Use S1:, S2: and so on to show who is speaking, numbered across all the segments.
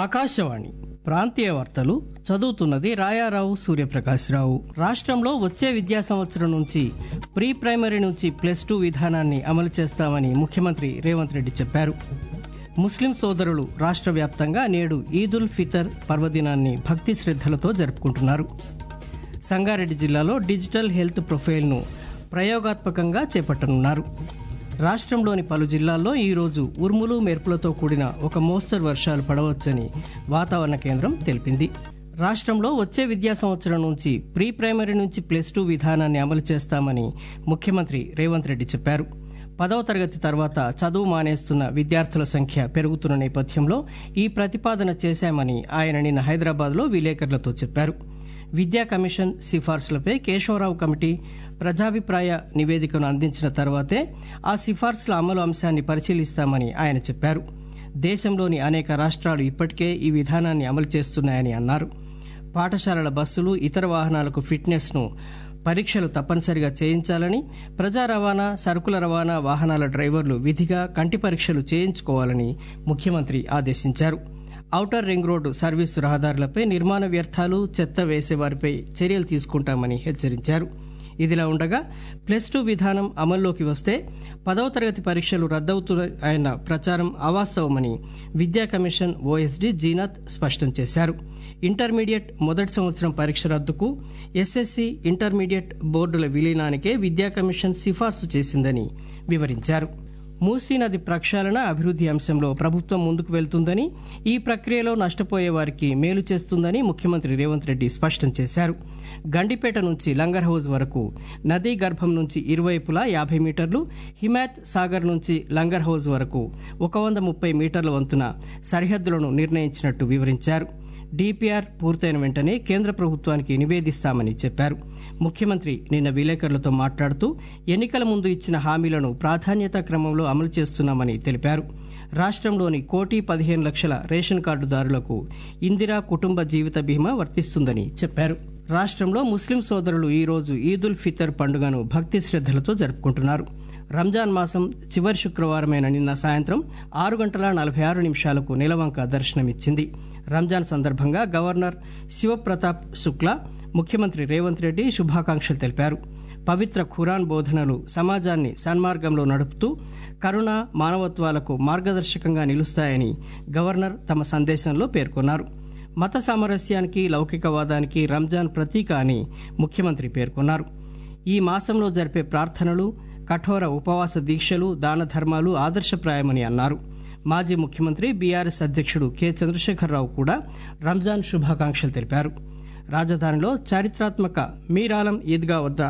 S1: ఆకాశవాణి ప్రాంతీయ వార్తలు చదువుతున్నది రాయారావు సూర్యప్రకాశ్రావు రాష్ట్రంలో వచ్చే విద్యా సంవత్సరం నుంచి ప్రీ ప్రైమరీ నుంచి ప్లస్ టూ విధానాన్ని అమలు చేస్తామని ముఖ్యమంత్రి రేవంత్ రెడ్డి చెప్పారు ముస్లిం సోదరులు రాష్ట్ర వ్యాప్తంగా నేడు ఈదుల్ ఫితర్ పర్వదినాన్ని భక్తి శ్రద్ధలతో జరుపుకుంటున్నారు సంగారెడ్డి జిల్లాలో డిజిటల్ హెల్త్ ప్రొఫైల్ను ప్రయోగాత్మకంగా చేపట్టనున్నారు రాష్ట్రంలోని పలు జిల్లాల్లో ఈరోజు ఉరుములు మెరుపులతో కూడిన ఒక మోస్తరు వర్షాలు పడవచ్చని వాతావరణ కేంద్రం తెలిపింది రాష్ట్రంలో వచ్చే విద్యా సంవత్సరం నుంచి ప్రీ ప్రైమరీ నుంచి ప్లస్ టూ విధానాన్ని అమలు చేస్తామని ముఖ్యమంత్రి రేవంత్ రెడ్డి చెప్పారు పదవ తరగతి తర్వాత చదువు మానేస్తున్న విద్యార్థుల సంఖ్య పెరుగుతున్న నేపథ్యంలో ఈ ప్రతిపాదన చేశామని ఆయన నిన్న హైదరాబాద్లో విలేకరులతో చెప్పారు విద్యా కమిషన్ సిఫార్సులపై కేశవరావు కమిటీ ప్రజాభిప్రాయ నివేదికను అందించిన తర్వాతే ఆ సిఫార్సుల అమలు అంశాన్ని పరిశీలిస్తామని ఆయన చెప్పారు దేశంలోని అనేక రాష్ట్రాలు ఇప్పటికే ఈ విధానాన్ని అమలు చేస్తున్నాయని అన్నారు పాఠశాలల బస్సులు ఇతర వాహనాలకు ఫిట్నెస్ను పరీక్షలు తప్పనిసరిగా చేయించాలని ప్రజా రవాణా సరుకుల రవాణా వాహనాల డ్రైవర్లు విధిగా కంటి పరీక్షలు చేయించుకోవాలని ముఖ్యమంత్రి ఆదేశించారు ఔటర్ రింగ్ రోడ్డు సర్వీసు రహదారులపై నిర్మాణ వ్యర్థాలు చెత్త వేసేవారిపై చర్యలు తీసుకుంటామని హెచ్చరించారు ఇదిలా ఉండగా ప్లస్ టూ విధానం అమల్లోకి వస్తే పదవ తరగతి పరీక్షలు రద్దవుతాయన్న ప్రచారం అవాస్తవమని విద్యా కమిషన్ ఓఎస్డీ జీనత్ స్పష్టం చేశారు ఇంటర్మీడియట్ మొదటి సంవత్సరం పరీక్ష రద్దుకు ఎస్ఎస్సి ఇంటర్మీడియట్ బోర్డుల విలీనానికే విద్యా కమిషన్ సిఫార్సు చేసిందని వివరించారు మూసీ నది ప్రక్షాళన అభివృద్ది అంశంలో ప్రభుత్వం ముందుకు వెళ్తుందని ఈ ప్రక్రియలో నష్టపోయే వారికి మేలు చేస్తుందని ముఖ్యమంత్రి రేవంత్ రెడ్డి స్పష్టం చేశారు గండిపేట నుంచి లంగర్ హౌజ్ వరకు నదీ గర్భం నుంచి ఇరువైపులా యాభై మీటర్లు హిమాయత్ సాగర్ నుంచి లంగర్ హౌజ్ వరకు ఒక వంద ముప్పై మీటర్ల వంతున సరిహద్దులను నిర్ణయించినట్టు వివరించారు డిపిఆర్ పూర్తయిన వెంటనే కేంద్ర ప్రభుత్వానికి నివేదిస్తామని చెప్పారు ముఖ్యమంత్రి నిన్న విలేకరులతో మాట్లాడుతూ ఎన్నికల ముందు ఇచ్చిన హామీలను ప్రాధాన్యత క్రమంలో అమలు చేస్తున్నామని తెలిపారు రాష్ట్రంలోని కోటి పదిహేను లక్షల రేషన్ కార్డుదారులకు ఇందిరా కుటుంబ జీవిత బీమా వర్తిస్తుందని చెప్పారు రాష్ట్రంలో ముస్లిం సోదరులు ఈరోజు ఈదుల్ ఫితర్ పండుగను భక్తి శ్రద్దలతో జరుపుకుంటున్నారు రంజాన్ మాసం చివరి శుక్రవారమైన నిన్న సాయంత్రం ఆరు గంటల నలభై ఆరు నిమిషాలకు నిలవంక దర్శనమిచ్చింది రంజాన్ సందర్భంగా గవర్నర్ శివప్రతాప్ శుక్లా ముఖ్యమంత్రి రేవంత్ రెడ్డి శుభాకాంక్షలు తెలిపారు పవిత్ర ఖురాన్ బోధనలు సమాజాన్ని సన్మార్గంలో నడుపుతూ కరుణ మానవత్వాలకు మార్గదర్శకంగా నిలుస్తాయని గవర్నర్ తమ సందేశంలో పేర్కొన్నారు మత సామరస్యానికి లౌకికవాదానికి రంజాన్ ప్రతీక అని ముఖ్యమంత్రి పేర్కొన్నారు ఈ మాసంలో జరిపే ప్రార్థనలు కఠోర ఉపవాస దీక్షలు దాన ధర్మాలు ఆదర్శప్రాయమని అన్నారు మాజీ ముఖ్యమంత్రి బీఆర్ఎస్ అధ్యక్షుడు కె చంద్రశేఖరరావు కూడా రంజాన్ శుభాకాంక్షలు తెలిపారు రాజధానిలో చారిత్రాత్మక మీరాలం ఈద్గా వద్ద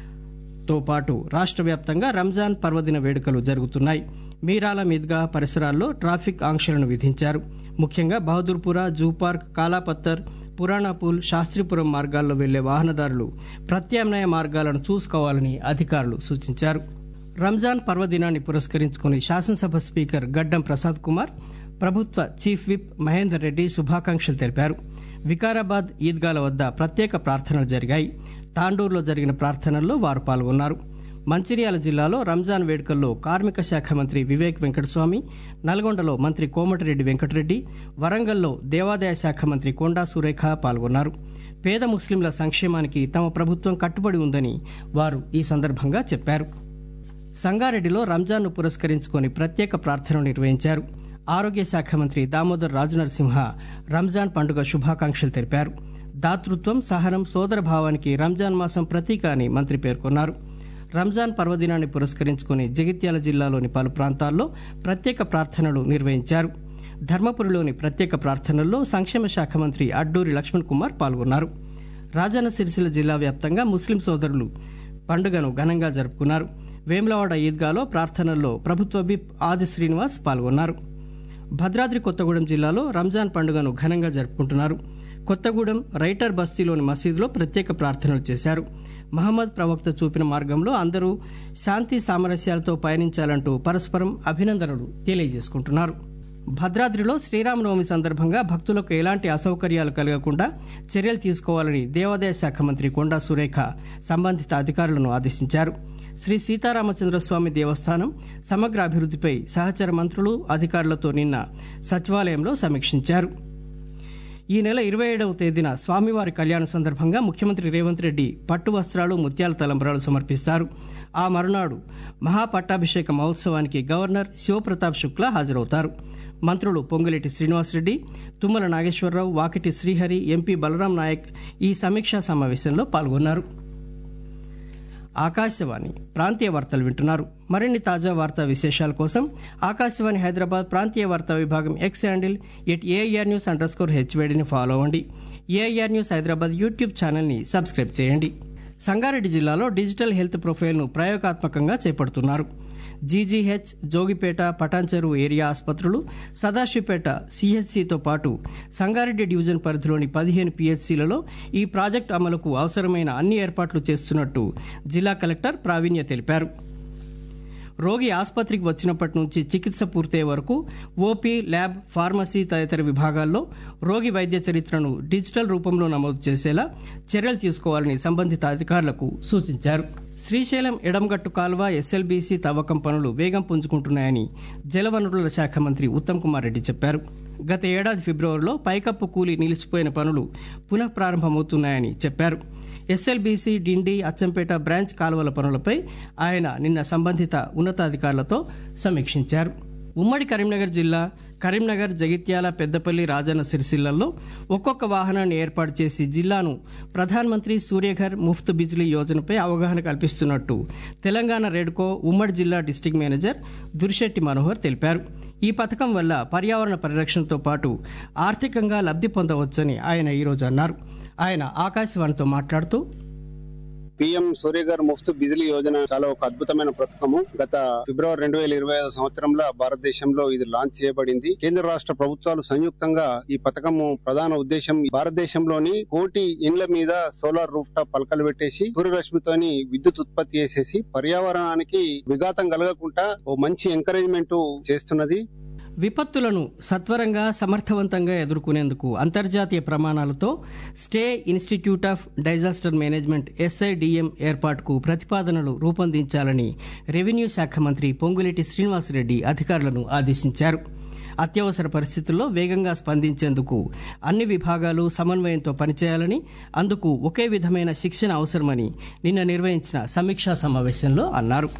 S1: తో పాటు రాష్ట్ర వ్యాప్తంగా రంజాన్ పర్వదిన వేడుకలు జరుగుతున్నాయి మీరాలం ఈద్గా పరిసరాల్లో ట్రాఫిక్ ఆంక్షలను విధించారు ముఖ్యంగా బహదూర్పుర జూ పార్క్ కాలాపత్తర్ పురాణాపూల్ శాస్త్రీపురం మార్గాల్లో వెళ్లే వాహనదారులు ప్రత్యామ్నాయ మార్గాలను చూసుకోవాలని అధికారులు సూచించారు రంజాన్ పర్వదినాన్ని పురస్కరించుకుని శాసనసభ స్పీకర్ గడ్డం ప్రసాద్ కుమార్ ప్రభుత్వ చీఫ్ విప్ మహేందర్ రెడ్డి శుభాకాంక్షలు తెలిపారు వికారాబాద్ ఈద్గాల వద్ద ప్రత్యేక ప్రార్థనలు జరిగాయి తాండూరులో జరిగిన ప్రార్థనల్లో వారు పాల్గొన్నారు మంచిర్యాల జిల్లాలో రంజాన్ వేడుకల్లో కార్మిక శాఖ మంత్రి వివేక్ వెంకటస్వామి నల్గొండలో మంత్రి కోమటిరెడ్డి వెంకటరెడ్డి వరంగల్లో దేవాదాయ శాఖ మంత్రి కొండా సురేఖ పాల్గొన్నారు పేద ముస్లింల సంక్షేమానికి తమ ప్రభుత్వం కట్టుబడి ఉందని వారు ఈ సందర్భంగా చెప్పారు సంగారెడ్డిలో రంజాన్ను పురస్కరించుకొని ప్రత్యేక ప్రార్థనలు నిర్వహించారు ఆరోగ్య శాఖ మంత్రి దామోదర్ రాజనరసింహ రంజాన్ పండుగ శుభాకాంక్షలు తెలిపారు దాతృత్వం సహనం సోదరభావానికి రంజాన్ మాసం ప్రతీక అని మంత్రి పేర్కొన్నారు రంజాన్ పర్వదినాన్ని పురస్కరించుకుని జగిత్యాల జిల్లాలోని పలు ప్రాంతాల్లో ప్రత్యేక ప్రార్థనలు నిర్వహించారు ధర్మపురిలోని ప్రత్యేక ప్రార్థనల్లో సంక్షేమ శాఖ మంత్రి అడ్డూరి లక్ష్మణ్ కుమార్ పాల్గొన్నారు రాజన్న సిరిసిల్ల జిల్లా వ్యాప్తంగా ముస్లిం సోదరులు పండుగను ఘనంగా జరుపుకున్నారు వేములవాడ ఈద్గాలో ప్రార్థనల్లో ప్రభుత్వ విప్ ఆది శ్రీనివాస్ పాల్గొన్నారు భద్రాద్రి కొత్తగూడెం జిల్లాలో రంజాన్ పండుగను ఘనంగా జరుపుకుంటున్నారు కొత్తగూడెం రైటర్ బస్తీలోని మసీదులో ప్రత్యేక ప్రార్థనలు చేశారు మహమ్మద్ ప్రవక్త చూపిన మార్గంలో అందరూ శాంతి సామరస్యాలతో పయనించాలంటూ పరస్పరం అభినందనలు తెలియజేసుకుంటున్నారు భద్రాద్రిలో శ్రీరామనవమి సందర్భంగా భక్తులకు ఎలాంటి అసౌకర్యాలు కలగకుండా చర్యలు తీసుకోవాలని దేవాదాయ శాఖ మంత్రి కొండా సురేఖ సంబంధిత అధికారులను ఆదేశించారు శ్రీ సీతారామచంద్రస్వామి దేవస్థానం సమగ్ర అభివృద్దిపై సహచర మంత్రులు అధికారులతో నిన్న సచివాలయంలో సమీక్షించారు ఈ నెల ఇరవై ఏడవ తేదీన స్వామివారి కళ్యాణ సందర్భంగా ముఖ్యమంత్రి రేవంత్ రెడ్డి పట్టు వస్త్రాలు ముత్యాల తలంబరాలు సమర్పిస్తారు ఆ మరునాడు మహాపట్టాభిషేక మహోత్సవానికి గవర్నర్ శివప్రతాప్ శుక్లా హాజరవుతారు మంత్రులు పొంగులేటి శ్రీనివాసరెడ్డి తుమ్మల నాగేశ్వరరావు వాకిటి శ్రీహరి ఎంపీ బలరాం నాయక్ ఈ సమీక్షా సమావేశంలో పాల్గొన్నారు ఆకాశవాణి ప్రాంతీయ వార్తలు వింటున్నారు మరిన్ని తాజా వార్తా విశేషాల కోసం ఆకాశవాణి హైదరాబాద్ ప్రాంతీయ వార్తా విభాగం X handle at AIR news underscore హెచ్వేడిని ఫాలో అవ్వండి ఏఆర్ న్యూస్ హైదరాబాద్ యూట్యూబ్ ఛానల్ని సబ్స్క్రైబ్ చేయండి సంగారెడ్డి జిల్లాలో డిజిటల్ హెల్త్ ప్రొఫైల్ను ప్రయోగాత్మకంగా చేపడుతున్నారు జీజీహెచ్ జోగిపేట పటాన్చెరు ఏరియా ఆసుపత్రులు సదాశివపేట సిహెచ్సితో పాటు సంగారెడ్డి డివిజన్ పరిధిలోని పదిహేను పిహెచ్సిలలో ఈ ప్రాజెక్టు అమలుకు అవసరమైన అన్ని ఏర్పాట్లు చేస్తున్నట్టు జిల్లా కలెక్టర్ ప్రావీణ్య తెలిపారు రోగి ఆసుపత్రికి వచ్చినప్పటి నుంచి చికిత్స పూర్తయ్యే వరకు ఓపీ ల్యాబ్ ఫార్మసీ తదితర విభాగాల్లో రోగి వైద్య చరిత్రను డిజిటల్ రూపంలో నమోదు చేసేలా చర్యలు తీసుకోవాలని సంబంధిత అధికారులకు సూచించారు శ్రీశైలం ఎడంగట్టు కాల్వ ఎస్ఎల్బీసీ తవ్వకం పనులు వేగం పుంజుకుంటున్నాయని జలవనరుల శాఖ మంత్రి ఉత్తమ్ కుమార్ రెడ్డి చెప్పారు గత ఏడాది ఫిబ్రవరిలో పైకప్పు కూలి నిలిచిపోయిన పనులు పునః ప్రారంభమవుతున్నాయని చెప్పారు ఎస్ఎల్బీసీ డిండి అచ్చంపేట బ్రాంచ్ కాలువల పనులపై ఆయన నిన్న సంబంధిత ఉన్నతాధికారులతో సమీక్షించారు ఉమ్మడి కరీంనగర్ జిల్లా కరీంనగర్ జగిత్యాల పెద్దపల్లి రాజన్న సిరిసిల్లలో ఒక్కొక్క వాహనాన్ని ఏర్పాటు చేసి జిల్లాను ప్రధాన్ మంత్రి సూర్యఘర్ ముఫ్త్ బిజ్లీ యోజనపై అవగాహన కల్పిస్తున్నట్టు తెలంగాణ రెడ్కో ఉమ్మడి జిల్లా డిస్టిక్ మేనేజర్ దుర్శెట్టి మనోహర్ తెలిపారు ఈ పథకం వల్ల పర్యావరణ పరిరక్షణతో పాటు ఆర్థికంగా లబ్ధి పొందవచ్చని ఆయన ఈరోజు అన్నారు ఆయన ఆకాశవాణితో మాట్లాడుతూ
S2: పిఎం సూర్యగర్ ముఫ్త్ బిజిలీ యోజన చాలా ఒక అద్భుతమైన పథకము గత ఫిబ్రవరి రెండు వేల ఇరవై ఐదు సంవత్సరంలో భారతదేశంలో ఇది లాంచ్ చేయబడింది కేంద్ర రాష్ట్ర ప్రభుత్వాలు సంయుక్తంగా ఈ పథకము ప్రధాన ఉద్దేశం భారతదేశంలోని కోటి ఇండ్ల మీద సోలార్ రూఫ్ టాప్ పలకలు పెట్టేసి సూర్యరశ్మితోని విద్యుత్ ఉత్పత్తి చేసేసి పర్యావరణానికి విఘాతం కలగకుండా ఓ మంచి ఎంకరేజ్మెంట్ చేస్తున్నది
S1: విపత్తులను సత్వరంగా సమర్థవంతంగా ఎదుర్కొనేందుకు అంతర్జాతీయ ప్రమాణాలతో state institute of disaster management SIDM ఏర్పాటుకు ప్రతిపాదనలు రూపొందించాలని రెవెన్యూ శాఖ మంత్రి పొంగులేటి శ్రీనివాసరెడ్డి అధికారులను ఆదేశించారు అత్యవసర పరిస్థితుల్లో వేగంగా స్పందించేందుకు అన్ని విభాగాలు సమన్వయంతో పనిచేయాలని అందుకు ఒకే విధమైన శిక్షణ అవసరమని నిన్న నిర్వహించిన సమీక్షా సమావేశంలో అన్నారు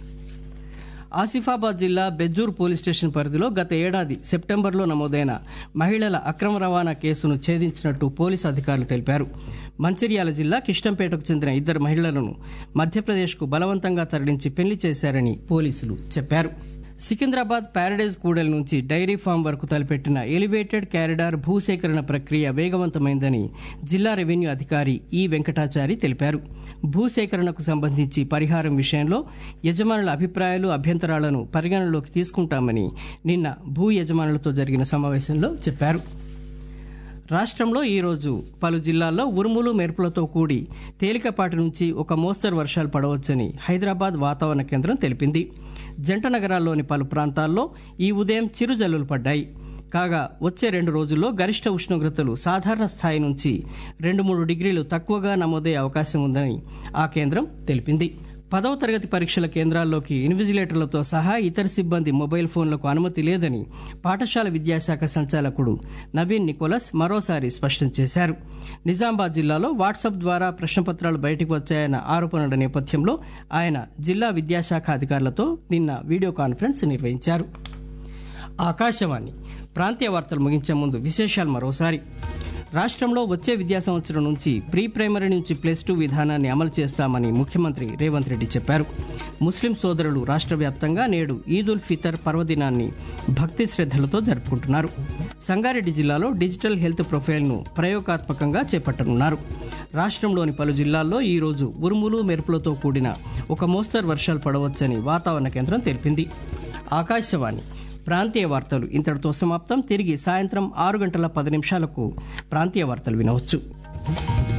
S1: ఆసిఫాబాద్ జిల్లా బెజ్జూర్ పోలీస్ స్టేషన్ పరిధిలో గత ఏడాది సెప్టెంబర్లో నమోదైన మహిళల అక్రమ రవాణా కేసును ఛేదించినట్టు పోలీసు అధికారులు తెలిపారు మంచిర్యాల జిల్లా కిష్టంపేటకు చెందిన ఇద్దరు మహిళలను మధ్యప్రదేశ్కు బలవంతంగా తరలించి పెళ్లి చేశారని పోలీసులు చెప్పారు సికింద్రాబాద్ ప్యారడైజ్ కూడలి నుంచి డైరీ ఫామ్ వరకు తలపెట్టిన ఎలివేటెడ్ క్యారిడార్ భూసేకరణ ప్రక్రియ వేగవంతమైందని జిల్లా రెవెన్యూ అధికారి ఈ వెంకటాచారి తెలిపారు భూసేకరణకు సంబంధించి పరిహారం విషయంలో యజమానుల అభిప్రాయాలు అభ్యంతరాలను పరిగణనలోకి తీసుకుంటామని నిన్న భూ యజమానులతో జరిగిన సమావేశంలో చెప్పారు రాష్ట్రంలో ఈరోజు పలు జిల్లాల్లో ఉరుములు మెరుపులతో కూడి తేలికపాటి నుంచి ఒక మోస్తరు వర్షాలు పడవచ్చని హైదరాబాద్ వాతావరణ కేంద్రం తెలిపింది జంట నగరాల్లోని పలు ప్రాంతాల్లో ఈ ఉదయం చిరుజల్లులు పడ్డాయి కాగా వచ్చే రెండు రోజుల్లో గరిష్ట ఉష్ణోగ్రతలు సాధారణ స్థాయి నుంచి రెండు మూడు డిగ్రీలు తక్కువగా నమోదయ్యే అవకాశం ఉందని ఆ కేంద్రం తెలిపింది పదవ తరగతి పరీక్షల కేంద్రాల్లోకి ఇన్విజిలేటర్లతో సహా ఇతర సిబ్బంది మొబైల్ ఫోన్లకు అనుమతి లేదని పాఠశాల విద్యాశాఖ సంచాలకుడు నవీన్ నికోలస్ మరోసారి స్పష్టం చేశారు నిజామాబాద్ జిల్లాలో వాట్సాప్ ద్వారా ప్రశ్నపత్రాలు బయటకు వచ్చాయన్న ఆరోపణల నేపథ్యంలో ఆయన జిల్లా విద్యాశాఖ అధికారులతో నిన్న వీడియో కాన్ఫరెన్స్ నిర్వహించారు ఆకాశవాణి ప్రాంతీయ వార్తలు ముగించే ముందు విశేషాలు మరోసారి రాష్ట్రంలో వచ్చే విద్యా సంవత్సరం నుంచి ప్రీ ప్రైమరీ నుంచి ప్లస్ టూ విధానాన్ని అమలు చేస్తామని ముఖ్యమంత్రి రేవంత్ రెడ్డి చెప్పారు ముస్లిం సోదరులు రాష్ట్ర వ్యాప్తంగా నేడు ఈద్ ఉల్ ఫితర్ పర్వదినాన్ని భక్తి శ్రద్ధలతో జరుపుకుంటున్నారు సంగారెడ్డి జిల్లాలో డిజిటల్ హెల్త్ ప్రొఫైల్ను ప్రయోగాత్మకంగా చేపట్టనున్నారు రాష్ట్రంలోని పలు జిల్లాల్లో ఈరోజు ఉరుములు మెరుపులతో కూడిన ఒక మోస్తరు వర్షాలు పడవచ్చని వాతావరణ కేంద్రం తెలిపింది ఆకాశవాణి ప్రాంతీయ వార్తలు ఇంతటితో సమాప్తం తిరిగి సాయంత్రం ఆరు గంటల పది నిమిషాలకు ప్రాంతీయ వార్తలు వినవచ్చు